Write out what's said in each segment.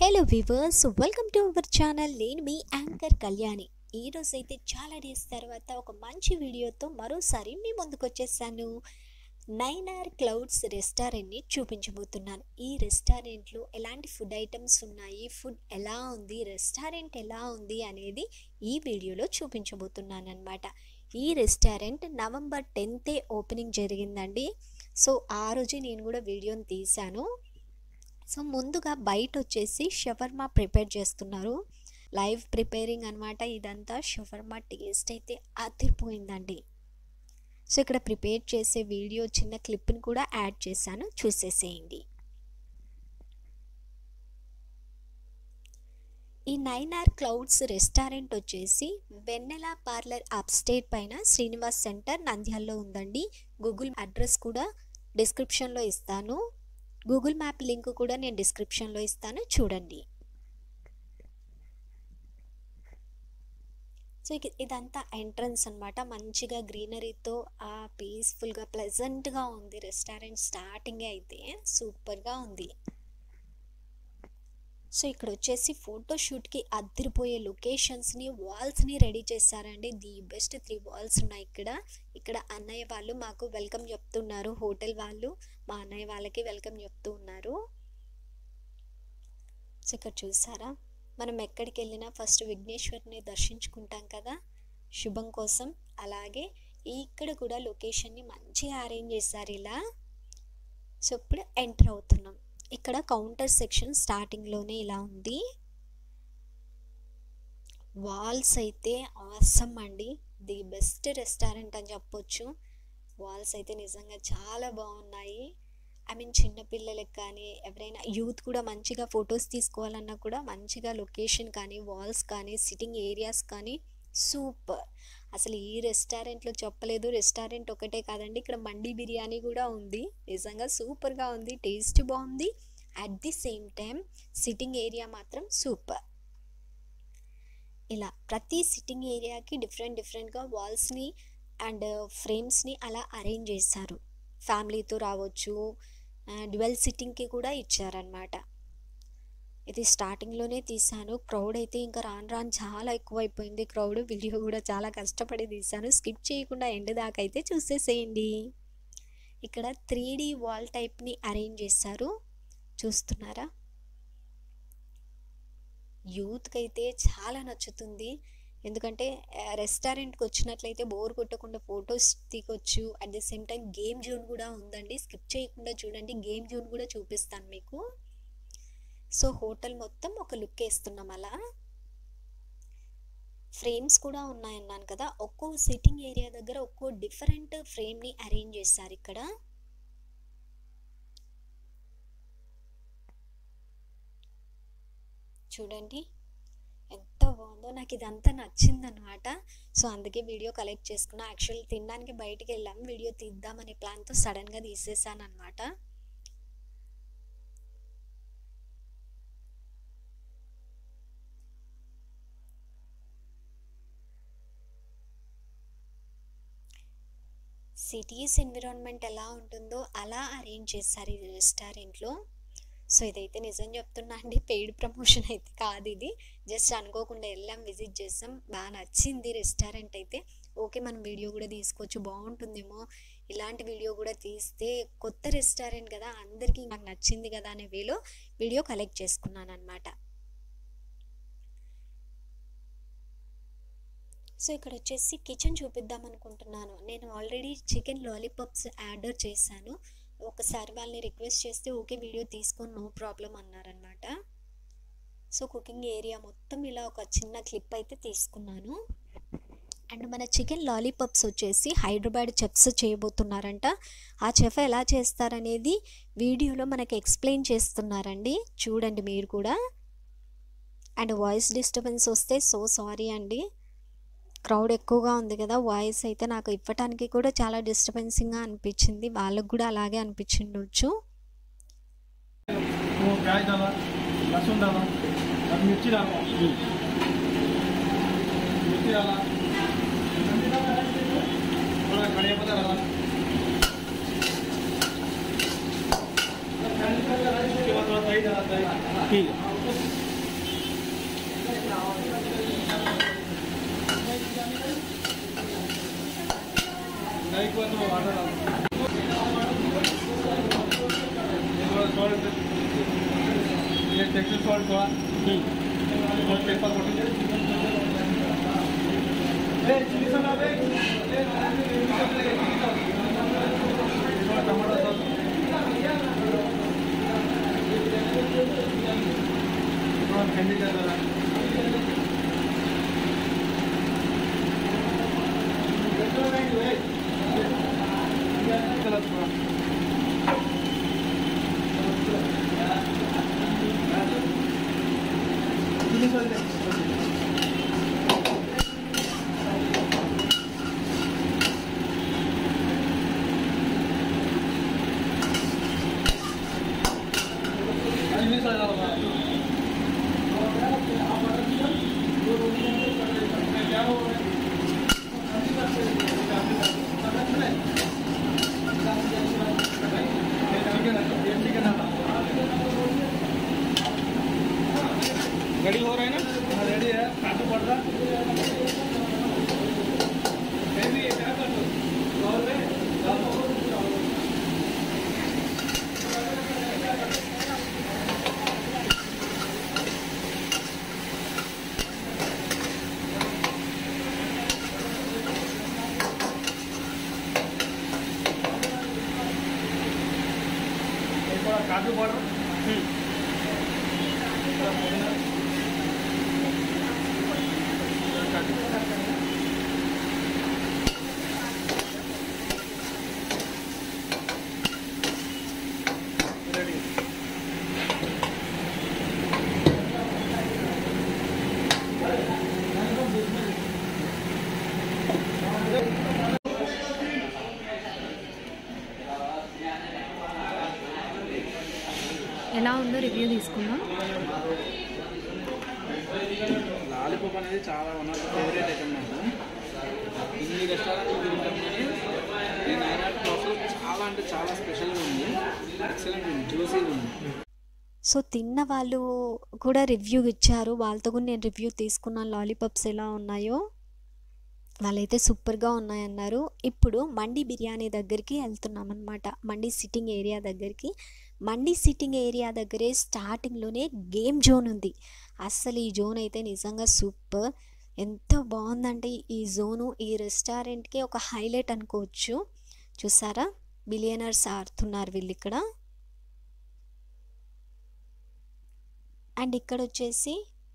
hello viewers welcome to our channel నేను మీ anchor Kalyani ఈ రోజు అయితే చాలా డేస్ తర్వాత ఒక మంచి వీడియోతో మరోసారి మీ ముందుకు వచ్చేసాను నైన్ ఆర్ క్లౌడ్స్ రెస్టారెంట్ని చూపించబోతున్నాను ఈ రెస్టారెంట్లో ఎలాంటి ఫుడ్ ఐటమ్స్ ఉన్నాయి ఫుడ్ ఎలా ఉంది రెస్టారెంట్ ఎలా ఉంది అనేది ఈ వీడియోలో చూపించబోతున్నాను అనమాట ఈ రెస్టారెంట్ నవంబర్ టెన్తే ఓపెనింగ్ జరిగిందండి సో ఆ రోజు నేను కూడా వీడియోని తీశాను సో ముందుగా బయట వచ్చేసి షవర్మా ప్రిపేర్ చేస్తున్నారు లైవ్ ప్రిపేరింగ్ అనమాట ఇదంతా షవర్మా టేస్ట్ అయితే అదిరిపోయిందండి సో ఇక్కడ ప్రిపేర్ చేసే వీడియో చిన్న క్లిప్ని కూడా యాడ్ చేశాను చూసేసేయండి ఈ నైన్ ఆర్ క్లౌడ్స్ రెస్టారెంట్ వచ్చేసి వెన్నెల పార్లర్ అప్స్టేట్ పైన శ్రీనివాస్ సెంటర్ నంద్యాలలో ఉందండి గూగుల్ అడ్రస్ కూడా డిస్క్రిప్షన్లో ఇస్తాను గూగుల్ మ్యాప్ లింక్ కూడా నేను డిస్క్రిప్షన్లో ఇస్తాను చూడండి సో ఇక ఇదంతా ఎంట్రన్స్ అనమాట మంచిగా గ్రీనరీతో ఆ పీస్ఫుల్గా ప్లెజెంట్గా ఉంది రెస్టారెంట్ స్టార్టింగ్ అయితే సూపర్గా ఉంది సో ఇక్కడ వచ్చేసి ఫోటోషూట్కి అద్దరిపోయే లొకేషన్స్ని వాల్స్ని రెడీ చేశారండి ది బెస్ట్ త్రీ వాల్స్ ఉన్నాయి ఇక్కడ ఇక్కడ అన్నయ్య వాళ్ళు మాకు వెల్కమ్ చెప్తున్నారు హోటల్ వాళ్ళు మా అన్నయ్య వాళ్ళకి వెల్కమ్ చెప్తూ ఉన్నారు సో ఇక్కడ చూసారా మనం ఎక్కడికి వెళ్ళినా ఫస్ట్ విఘ్నేశ్వరిని దర్శించుకుంటాం కదా శుభం కోసం అలాగే ఇక్కడ కూడా లొకేషన్ని మంచిగా అరేంజ్ చేశారు ఇలా సో ఇప్పుడు ఎంటర్ అవుతున్నాం ఇక్కడ కౌంటర్ సెక్షన్ స్టార్టింగ్లోనే ఇలా ఉంది వాల్స్ అయితే ఆసమ్ అండి ది బెస్ట్ రెస్టారెంట్ అని చెప్పొచ్చు వాల్స్ అయితే నిజంగా చాలా బాగున్నాయి ఐ మీన్ చిన్నపిల్లలకి కానీ ఎవరైనా యూత్ కూడా మంచిగా ఫొటోస్ తీసుకోవాలన్నా కూడా మంచిగా లొకేషన్ కానీ వాల్స్ కానీ సిట్టింగ్ ఏరియాస్ కానీ సూపర్ అసలు ఈ రెస్టారెంట్లో చెప్పలేదు రెస్టారెంట్ ఒకటే కాదండి ఇక్కడ మండి బిర్యానీ కూడా ఉంది నిజంగా సూపర్గా ఉంది టేస్ట్ బాగుంది at the same time sitting area మాత్రం సూపర్ ఇలా ప్రతి సిట్టింగ్ ఏరియాకి డిఫరెంట్ డిఫరెంట్గా వాల్స్ని అండ్ ఫ్రేమ్స్ని అలా అరేంజ్ చేశారు ఫ్యామిలీతో రావచ్చు డ్వెల్ సిట్టింగ్కి కూడా ఇచ్చారనమాట ఇది స్టార్టింగ్లోనే తీసాను క్రౌడ్ అయితే ఇంకా రాను రాను చాలా ఎక్కువైపోయింది క్రౌడ్ వీడియో కూడా చాలా కష్టపడి తీసాను స్కిప్ చేయకుండా ఎండ్ దాకా అయితే చూసేసేయండి ఇక్కడ త్రీ డి వాల్ టైప్ని అరేంజ్ చేశారు చూస్తున్నారా యూత్కి అయితే చాలా నచ్చుతుంది ఎందుకంటే రెస్టారెంట్కి వచ్చినట్లయితే బోర్ కొట్టకుండా ఫొటోస్ తీకొచ్చు at the same time game zone కూడా ఉందండి స్కిప్ చేయకుండా చూడండి గేమ్ జోన్ కూడా చూపిస్తాను మీకు సో హోటల్ మొత్తం ఒక లుక్ వేస్తున్నాం అలా ఫ్రేమ్స్ కూడా ఉన్నాయన్నాను కదా ఒక్కో సిట్టింగ్ ఏరియా దగ్గర ఒక్కో డిఫరెంట్ ఫ్రేమ్ని అరేంజ్ చేశారు ఇక్కడ చూడండి ఎంత బాగుందో నాకు ఇదంతా నచ్చిందనమాట సో అందుకే వీడియో కలెక్ట్ చేసుకున్నా యాక్చువల్లీ తినడానికి బయటికి వెళ్ళాం వీడియో తీద్దామనే ప్లాన్తో సడన్గా తీసేసాను అనమాట సిటీస్ ఎన్విరాన్మెంట్ ఎలా ఉంటుందో అలా అరేంజ్ చేశారు ఈ రెస్టారెంట్లో సో ఇదైతే నిజం చెప్తున్నా అండి పెయిడ్ ప్రమోషన్ అయితే కాదు ఇది జస్ట్ అనుకోకుండా వెళ్ళాం విజిట్ చేసాం బాగా నచ్చింది రెస్టారెంట్ అయితే ఓకే మనం వీడియో కూడా తీసుకోవచ్చు బాగుంటుందేమో ఇలాంటి వీడియో కూడా తీస్తే కొత్త రెస్టారెంట్ కదా అందరికీ నాకు నచ్చింది కదా అనే వేలో వీడియో కలెక్ట్ చేసుకున్నాను అనమాట సో ఇక్కడ వచ్చేసి కిచెన్ చూపిద్దాం అనుకుంటున్నాను నేను ఆల్రెడీ చికెన్ లాలీపాప్స్ ఆర్డర్ చేశాను ఒకసారి వాళ్ళని రిక్వెస్ట్ చేస్తే ఓకే వీడియో తీసుకొని నో ప్రాబ్లం అన్నారనమాట సో కుకింగ్ ఏరియా మొత్తం ఇలా ఒక చిన్న క్లిప్ అయితే తీసుకున్నాను అండ్ మన చికెన్ లాలీపాప్స్ వచ్చేసి హైదరాబాద్ చెఫ్స్ చేయబోతున్నారంట ఆ చెఫ్ ఎలా చేస్తారనేది వీడియోలో మనకి ఎక్స్ప్లెయిన్ చేస్తున్నారండి చూడండి మీరు కూడా అండ్ వాయిస్ డిస్టర్బెన్స్ వస్తే సో సారీ అండి క్రౌడ్ ఎక్కువగా ఉంది కదా వాయిస్ అయితే నాకు ఇవ్వటానికి కూడా చాలా డిస్టర్బెన్సింగ్గా అనిపించింది వాళ్ళకు కూడా అలాగే అనిపించిండొచ్చు वो प्याज डाला लहसुन डाला और मिर्ची डाला मिर्ची डाला थोड़ा धनिया पत्ता डाला उसके बाद थोड़ा दही डाला दही ठीक है रेडी हो रहा है ना हाँ रेडी है काटू पड़ रहा हेवी है क्या कर दो और में थोड़ा काजू पाउडर ఎలా ఉందో రివ్యూ తీసుకుందాం లాలీపాప్ అనేది చాలా one of the favourite item నాకు ఇన్ని రెస్టారెంట్ తింటాం కానీ నేను అయినా అసలు చాలా అంటే చాలా స్పెషల్గా ఉంది ఎక్సలెంట్ ఉంది జ్యూసీగా ఉంది సో తిన్న వాళ్ళు కూడా రివ్యూ ఇచ్చారు వాళ్ళతో కూడా నేను రివ్యూ తీసుకున్నాను లాలీపాప్స్ ఎలా ఉన్నాయో వాళ్ళైతే సూపర్గా ఉన్నాయన్నారు ఇప్పుడు మండి బిర్యానీ దగ్గరికి వెళ్తున్నాం అనమాట మండి సిట్టింగ్ ఏరియా దగ్గరికి మండి సిట్టింగ్ ఏరియా దగ్గరే స్టార్టింగ్లోనే గేమ్ జోన్ ఉంది అస్సలు ఈ జోన్ అయితే నిజంగా సూపర్ ఎంత బాగుందంటే ఈ జోను ఈ రెస్టారెంట్కి ఒక హైలైట్ అనుకోవచ్చు చూసారా బిలియనర్స్ ఆడుతున్నారు వీళ్ళు ఇక్కడ అండ్ ఇక్కడ వచ్చేసి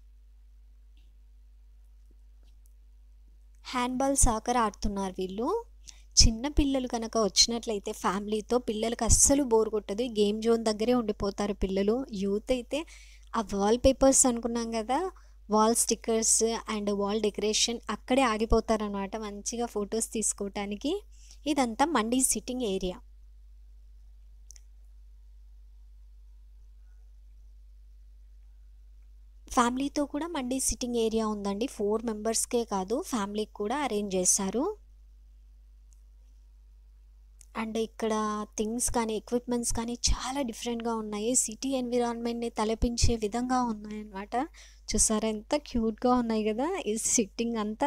హ్యాండ్బాల్ సాకర్ ఆడుతున్నారు వీళ్ళు చిన్న పిల్లలు కనుక వచ్చినట్లయితే ఫ్యామిలీతో పిల్లలకి అస్సలు బోర్ కొట్టదు ఈ గేమ్ జోన్ దగ్గరే ఉండిపోతారు పిల్లలు యూత్ అయితే ఆ వాల్ పేపర్స్ అనుకున్నాం కదా wall stickers and wall decoration అక్కడే ఆగిపోతారనమాట మంచిగా ఫొటోస్ తీసుకోవటానికి ఇదంతా మండీ సిట్టింగ్ ఏరియా ఫ్యామిలీతో కూడా మండీ సిట్టింగ్ ఏరియా ఉందండి ఫోర్ మెంబర్స్కే కాదు ఫ్యామిలీకి కూడా అరేంజ్ చేశారు అండ్ ఇక్కడ థింగ్స్ కానీ ఎక్విప్మెంట్స్ కానీ చాలా డిఫరెంట్గా ఉన్నాయి సిటీ ఎన్విరాన్మెంట్ని తలపించే విధంగా ఉన్నాయన్నమాట చూసారా ఎంత క్యూట్గా ఉన్నాయి కదా ఈ సిట్టింగ్ అంతా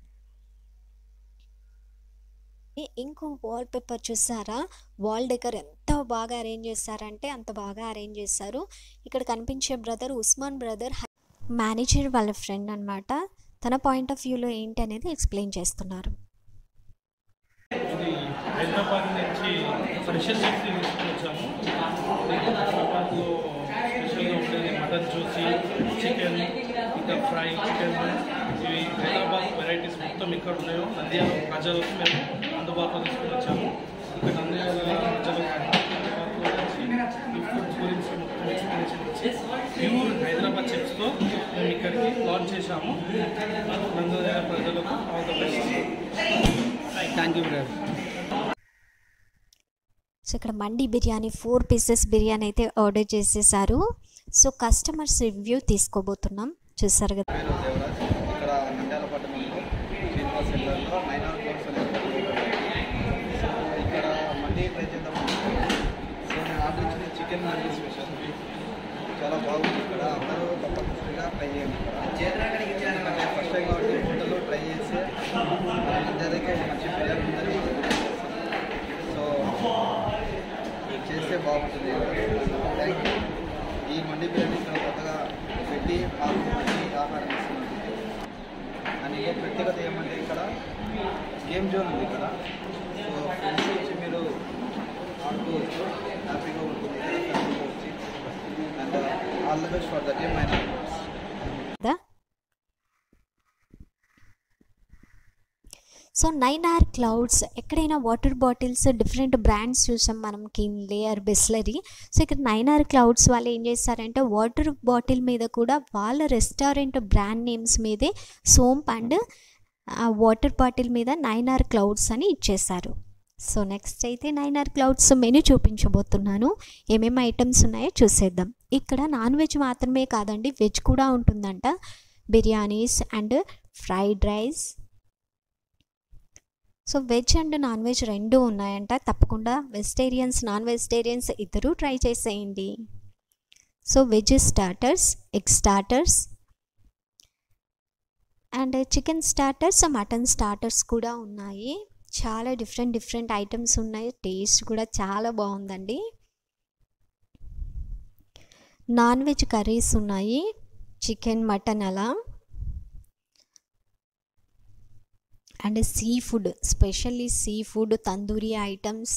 ఇంకో వాల్ పేపర్ చూసారా వాల్ డెకర్ ఎంత బాగా అరేంజ్ చేశారంటే అంత బాగా అరేంజ్ చేశారు ఇక్కడ కనిపించే బ్రదర్ ఉస్మాన్ బ్రదర్ మేనేజర్ వాళ్ళ ఫ్రెండ్ అన్నమాట తన పాయింట్ ఆఫ్ వ్యూలో ఏంటి అనేది ఎక్స్ప్లెయిన్ చేస్తున్నారు ఇది హైదరాబాద్ నుంచి స్పెషల్ చేసి తీసుకొచ్చాము హైదరాబాద్లో స్పెషల్గా ఉండేది మటన్ చూసి చికెన్ ఇంకా ఫ్రై చికెన్ ఇవి హైదరాబాద్ వెరైటీస్ మొత్తం ఇక్కడ ఉన్నాయో నంద్యాల ప్రజలకు మేము అందుబాటులో తీసుకుని వచ్చాము ఇక్కడ నంద్యాల ప్రజలకు అందుబాటులో వచ్చి ఈ ఫుడ్ గురించి మొత్తం ఎక్స్ప్లెనేషన్ ఇచ్చి ప్యూర్ హైదరాబాద్ చిప్స్తో మేము ఇక్కడికి లాంచ్ చేశాము నంద్యాల ప్రజలకు all the best thank you brother so ఇక్కడ మండి బిర్యానీ ఫోర్ పీసెస్ బిర్యానీ అయితే ఆర్డర్ చేసేసారు సో కస్టమర్స్ రివ్యూ తీసుకోబోతున్నాం చూసారు కదా పేరు దేవరాజ్ ఇక్కడ నంద్యాల పట్టణంలో శ్రీనివాస్ సెంటర్లో నైన్ ఆర్ కోర్స్ అనేది సో ఇక్కడ మండీ ట్రై చేద్దాం సో నేను ఆర్డర్ ఇచ్చిన చికెన్ మండీ స్పెషల్ చాలా బాగుంది ఇక్కడ అందరూ తప్పనిసరిగా ట్రై చేయండి ఇక్కడ ఎందుకంటే ఫస్ట్ టైం కాబట్టి హోటల్లో ట్రై చేస్తే నంద్యాలకి ఒక మంచి పేరు ఉందని ఏంటంటే ఇక్కడ కొత్తగా పెట్టి పాలు మంచి ఆహారం ఇస్తున్నారు అండ్ ఇంకో ప్రత్యేకత ఏమంటే ఇక్కడ గేమ్ జోన్ ఉంది ఇక్కడ సో ఫ్రెండ్స్ వచ్చి మీరు ఆడుకోవచ్చు హ్యాపీగా ఉంటుంది ఇక్కడ ఫ్యామిలీతో వచ్చి and all the best for the game mine కదా సో నైన్ ఆర్ క్లౌడ్స్ ఎక్కడైనా వాటర్ బాటిల్స్ డిఫరెంట్ బ్రాండ్స్ చూసాం మనం కిన్ లేయర్ బిస్లరీ సో ఇక్కడ నైన్ ఆర్ క్లౌడ్స్ వాళ్ళు ఏం చేస్తారంటే వాటర్ బాటిల్ మీద కూడా వాళ్ళ రెస్టారెంట్ బ్రాండ్ నేమ్స్ మీదే సోంప్ అండ్ వాటర్ బాటిల్ మీద నైన్ ఆర్ క్లౌడ్స్ అని ఇచ్చేసారు సో నెక్స్ట్ అయితే నైన్ ఆర్ క్లౌడ్స్ మెనూ చూపించబోతున్నాను ఏమేమి ఐటమ్స్ ఉన్నాయో చూసేద్దాం ఇక్కడ నాన్ వెజ్ మాత్రమే కాదండి వెజ్ కూడా ఉంటుందంట biryanis and fried rice so veg and non veg రెండు ఉన్నాయంట తప్పకుండా వెజిటేరియన్స్ నాన్ వెజిటేరియన్స్ ఇద్దరూ ట్రై చేసేయండి so veg starters egg starters and chicken starters mutton starters కూడా ఉన్నాయి చాలా డిఫరెంట్ డిఫరెంట్ ఐటమ్స్ ఉన్నాయి టేస్ట్ కూడా చాలా బాగుందండి నాన్ వెజ్ కర్రీస్ ఉన్నాయి చికెన్ మటన్ అలా and seafood specially seafood tandoori items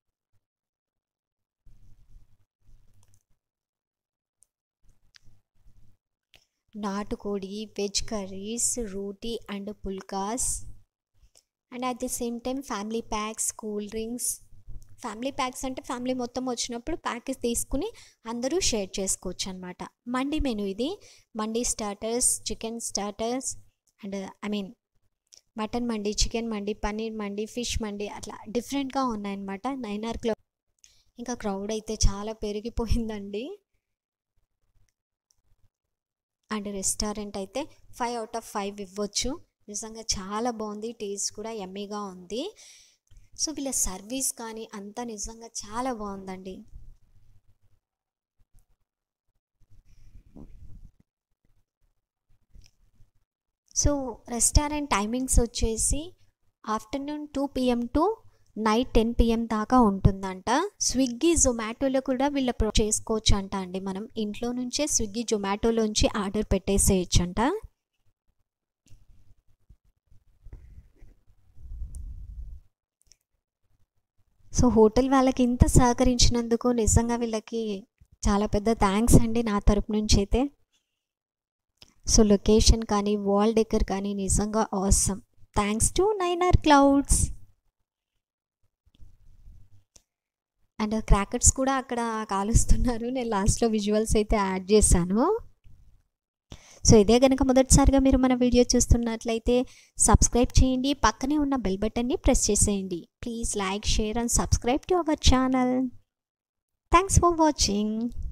నాటుకోడి veg curries roti and phulkas and at the same time family packs cool drinks family packs అంటే ఫ్యామిలీ మొత్తం వచ్చినప్పుడు ప్యాకెస్ తీసుకుని అందరూ షేర్ చేసుకోవచ్చు అనమాట మండి మెను ఇది mandi starters chicken starters and I mean mutton mandi chicken mandi paneer mandi fish mandi అట్లా డిఫరెంట్గా ఉన్నాయన్నమాట నైన్ ఆర్ క్లో ఇంకా క్రౌడ్ అయితే చాలా పెరిగిపోయిందండి అండ్ రెస్టారెంట్ అయితే ఫైవ్ అవుట్ ఆఫ్ ఫైవ్ ఇవ్వచ్చు నిజంగా చాలా బాగుంది టేస్ట్ కూడా ఎమ్మీగా ఉంది సో వీళ్ళ సర్వీస్ కానీ అంతా నిజంగా చాలా బాగుందండి సో రెస్టారెంట్ టైమింగ్స్ వచ్చేసి afternoon two PM to night ten PM దాకా ఉంటుందంట స్విగ్గీ జొమాటోలో కూడా వీళ్ళ ప్రో చేసుకోవచ్చు అంట అండి మనం ఇంట్లో నుంచే స్విగ్గీ జొమాటోలోంచి ఆర్డర్ పెట్టేసేయచ్చు అంట సో హోటల్ వాళ్ళకి ఇంత సహకరించినందుకు నిజంగా వీళ్ళకి చాలా పెద్ద థ్యాంక్స్ అండి నా తరపు నుంచి అయితే సో లొకేషన్ కానీ వాల్ డెకర్ కానీ నిజంగా awesome thanks to nine R clouds and crackers కూడా అక్కడ కాలుస్తున్నారు నేను లాస్ట్లో విజువల్స్ అయితే యాడ్ చేశాను సో ఇదే కనుక మొదటిసారిగా మీరు మన వీడియో చూస్తున్నట్లయితే సబ్స్క్రైబ్ చేయండి పక్కనే ఉన్న బెల్ బటన్ని ప్రెస్ చేసేయండి please like share and subscribe to our channel thanks for watching